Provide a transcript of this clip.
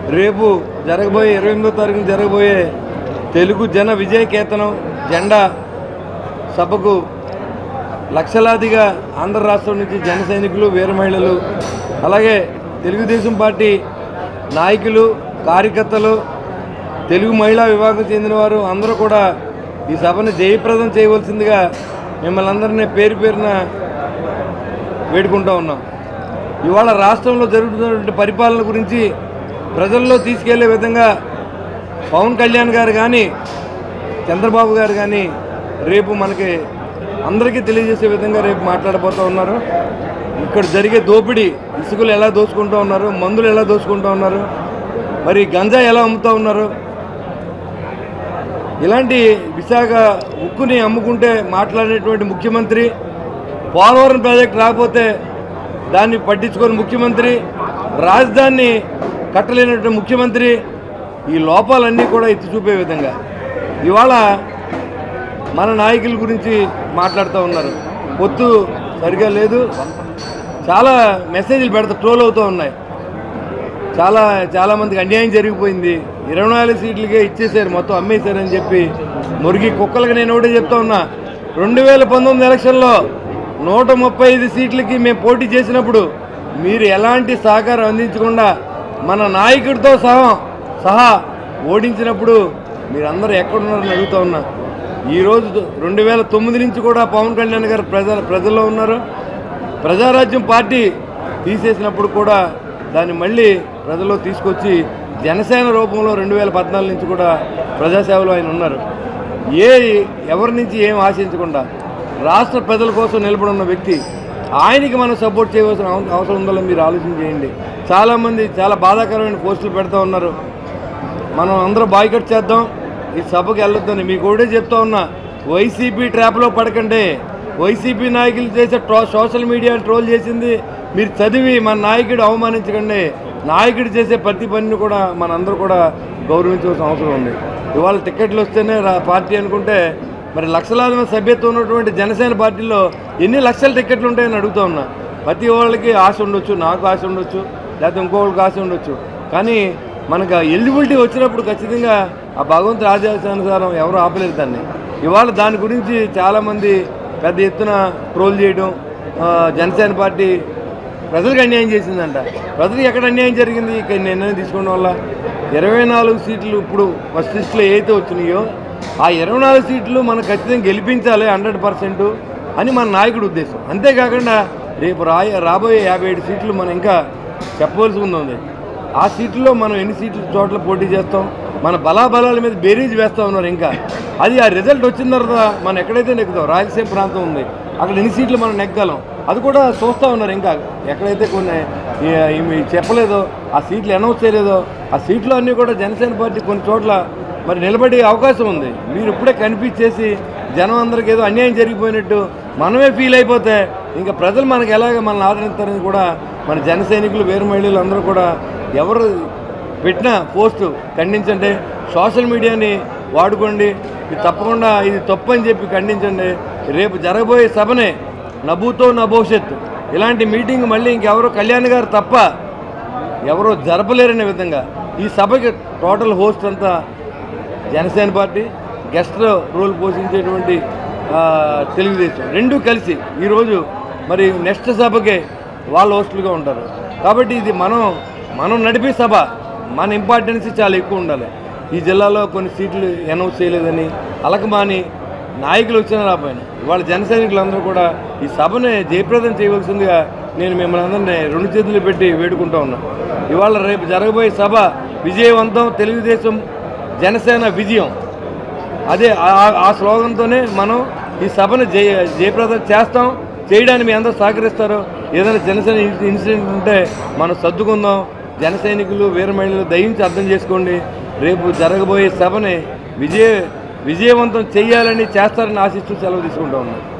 రేపు జరగబోయే ఇరవై ఎనిమిదో తారీఖున జరగబోయే తెలుగు జన విజయ కేతనం జెండా సభకు లక్షలాదిగా ఆంధ్ర రాష్ట్రం నుంచి జన సైనికులు వీర మహిళలు అలాగే తెలుగుదేశం పార్టీ నాయకులు కార్యకర్తలు తెలుగు మహిళా విభాగం చెందిన వారు అందరూ కూడా ఈ సభను జయప్రదం చేయవలసిందిగా మిమ్మల్ని అందరినీ పేరు పేరున వేడుకుంటూ ఉన్నాం ఇవాళ రాష్ట్రంలో జరుగుతున్నటువంటి పరిపాలన గురించి ప్రజల్లో తీసుకెళ్లే విధంగా పవన్ కళ్యాణ్ గారు కానీ చంద్రబాబు గారు కానీ రేపు మనకి అందరికీ తెలియజేసే విధంగా రేపు మాట్లాడబోతూ ఉన్నారు ఇక్కడ జరిగే దోపిడీ ఇసుకలు ఎలా దోచుకుంటూ ఉన్నారు మందులు ఎలా దోచుకుంటూ ఉన్నారు మరి గంజా ఎలా అమ్ముతూ ఉన్నారు ఇలాంటి విశాఖ ఉక్కుని అమ్ముకుంటే మాట్లాడేటువంటి ముఖ్యమంత్రి పోలవరం ప్రాజెక్ట్ రాకపోతే దాన్ని పట్టించుకొని ముఖ్యమంత్రి రాజధానిని కట్టలేనటువంటి ముఖ్యమంత్రి ఈ లోపాలన్నీ కూడా ఎత్తి చూపే విధంగా ఇవాళ మన నాయకుల గురించి మాట్లాడుతూ ఉన్నారు పొత్తు సరిగా లేదు చాలా మెసేజ్లు పెడతా ట్రోల్ అవుతూ ఉన్నాయి చాలా చాలా మందికి అన్యాయం జరిగిపోయింది ఇరవై నాలుగు సీట్లకే ఇచ్చేసారు మొత్తం అమ్మేశారని చెప్పి మురిగి కుక్కలకు నేను ఒకటే చెప్తా ఉన్నా రెండు వేల పంతొమ్మిది ఎలక్షన్లో నూట ముప్పై ఐదు సీట్లకి మేము పోటీ చేసినప్పుడు మీరు ఎలాంటి సహకారం అందించకుండా మన నాయకుడితో సహా సహా ఓడించినప్పుడు మీరందరూ ఎక్కడున్నారని అడుగుతా ఉన్నా ఈరోజు రెండు వేల తొమ్మిది నుంచి కూడా పవన్ కళ్యాణ్ గారు ప్రజల ప్రజల్లో ఉన్నారు ప్రజారాజ్యం పార్టీ తీసేసినప్పుడు కూడా దాన్ని మళ్ళీ ప్రజల్లో తీసుకొచ్చి జనసేన రూపంలో రెండు వేల పద్నాలుగు నుంచి కూడా ప్రజాసేవలో ఆయన ఉన్నారు ఏ ఎవరి నుంచి ఏం ఆశించకుండా రాష్ట్ర ప్రజల కోసం నిలబడి ఉన్న వ్యక్తి ఆయనకి మనం సపోర్ట్ చేయవలసిన అవ- అవసరం ఉందో మీరు ఆలోచన చేయండి చాలామంది చాలా బాధాకరమైన పోస్టులు పెడతా ఉన్నారు మనం అందరూ బాయ్కట్ చేద్దాం ఈ సభకి వెళ్ళొద్దని మీకు ఒకటే చెప్తా ఉన్నా వైసీపీ ట్రాప్లో పడకండి వైసీపీ నాయకులు చేసే ట్రో సోషల్ మీడియా ట్రోల్ చేసింది మీరు చదివి మన నాయకుడు అవమానించకండి నాయకుడు చేసే ప్రతి పనిని కూడా మనందరూ కూడా గౌరవించవలసిన అవసరం ఉంది ఇవాళ టికెట్లు వస్తేనే రా పార్టీ అనుకుంటే మరి లక్షలాది మంది సభ్యత్వం ఉన్నటువంటి జనసేన పార్టీలో ఎన్ని లక్షల టికెట్లు ఉంటాయని అడుగుతా ఉన్నా ప్రతి వాళ్ళకి ఆశ ఉండొచ్చు నాకు ఆశ ఉండొచ్చు లేకపోతే ఇంకోళ్ళకి ఆశ ఉండొచ్చు కానీ మనకు ఎలిజిబిలిటీ వచ్చినప్పుడు ఖచ్చితంగా ఆ భగవంతుడి ఆదేశానుసారం ఎవరు ఆపలేరు దాన్ని ఇవాళ దాని గురించి చాలామంది పెద్ద ఎత్తున ట్రోల్ చేయడం ఆ, జనసేన పార్టీ ప్రజలకు అన్యాయం చేసిందంట ప్రజలకు ఎక్కడ అన్యాయం జరిగింది ఇక్కడ నిర్ణయం తీసుకోవడం వల్ల ఇరవై నాలుగు సీట్లు ఇప్పుడు ఫస్ట్ లిస్టులో ఏదైతే వచ్చినాయో ఆ ఇరవై నాలుగు సీట్లు మనం ఖచ్చితంగా గెలిపించాలి హండ్రెడ్ పర్సెంట్ అని మన నాయకుడి ఉద్దేశం అంతేకాకుండా రేపు రాయ రాబోయే యాభై ఏడు సీట్లు మనం ఇంకా చెప్పవలసి ఉంది ఆ సీట్లో మనం ఎన్ని సీట్ల చోట్ల పోటీ చేస్తాం మన బలాబలాల మీద బేరీజ్ వేస్తూ ఉన్నారు ఇంకా అది ఆ రిజల్ట్ వచ్చిన తర్వాత మనం ఎక్కడైతే నెక్కుతాం రాయలసీమ ప్రాంతం ఉంది అక్కడ ఎన్ని సీట్లు మనం నెగ్గలం అది కూడా చూస్తూ ఉన్నారు ఇంకా ఎక్కడైతే కొన్ని ఈ- ఇవి చెప్పలేదో ఆ సీట్లు అనౌన్స్ చేయలేదో ఆ సీట్లు అన్నీ కూడా జనసేన పార్టీ కొన్ని చోట్ల మరి నిలబడే అవకాశం ఉంది మీరు ఇప్పుడే కనిపించేసి జనం అందరికి ఏదో అన్యాయం జరిగిపోయినట్టు మనమే ఫీల్ అయిపోతే ఇంకా ప్రజలు మనకి ఎలాగ మనల్ని ఆదరిస్తారని కూడా మన జన సైనికులు వీర మహిళలు అందరూ కూడా ఎవరు పెట్టిన పోస్టు ఖండించండి సోషల్ మీడియాని వాడుకోండి ఇది తప్పకుండా ఇది తప్పు అని చెప్పి ఖండించండి రేపు జరగబోయే సభనే నభూతో నా భవిష్యత్తు ఇలాంటి మీటింగ్ మళ్ళీ ఇంకెవరో కళ్యాణ్ గారు తప్ప ఎవరో జరపలేరనే విధంగా ఈ సభకి టోటల్ హోస్ట్ అంతా జనసేన పార్టీ గెస్ట్ రోల్ పోషించేటువంటి ఆ, తెలుగుదేశం రెండు కలిసి ఈరోజు మరి నెక్స్ట్ సభకే వాళ్ళ హోస్టులుగా ఉంటారు కాబట్టి ఇది మనం మనం నడిపే సభ మన ఇంపార్టెన్స్ చాలా ఎక్కువ ఉండాలి ఈ జిల్లాలో కొన్ని సీట్లు అనౌన్స్ చేయలేదని అలకమాని నాయకులు వచ్చిన రాపోయిన ఇవాళ జన సైనికులందరూ కూడా ఈ సభని జయప్రదం చేయవలసిందిగా నేను మిమ్మల్ని అందరినీ రెండు చేతులు పెట్టి వేడుకుంటా ఉన్నా ఇవాళ రేపు జరగబోయే సభ విజయవంతం తెలుగుదేశం జనసేన విజయం అదే ఆ- ఆ స్లోగన్తోనే మనం ఈ సభను జయ జయప్రదం చేస్తాం చేయడానికి మీ అందరూ సహకరిస్తారు ఏదైనా జనసేన ఇన్- ఇన్సిడెంట్ ఉంటే మనం సర్దుకుందాం జన సైనికులు వీర మహిళలు దయించి అర్థం చేసుకోండి రేపు జరగబోయే సభని విజయ విజయవంతం చేయాలని చేస్తారని ఆశిస్తూ సెలవు తీసుకుంటా ఉన్నాం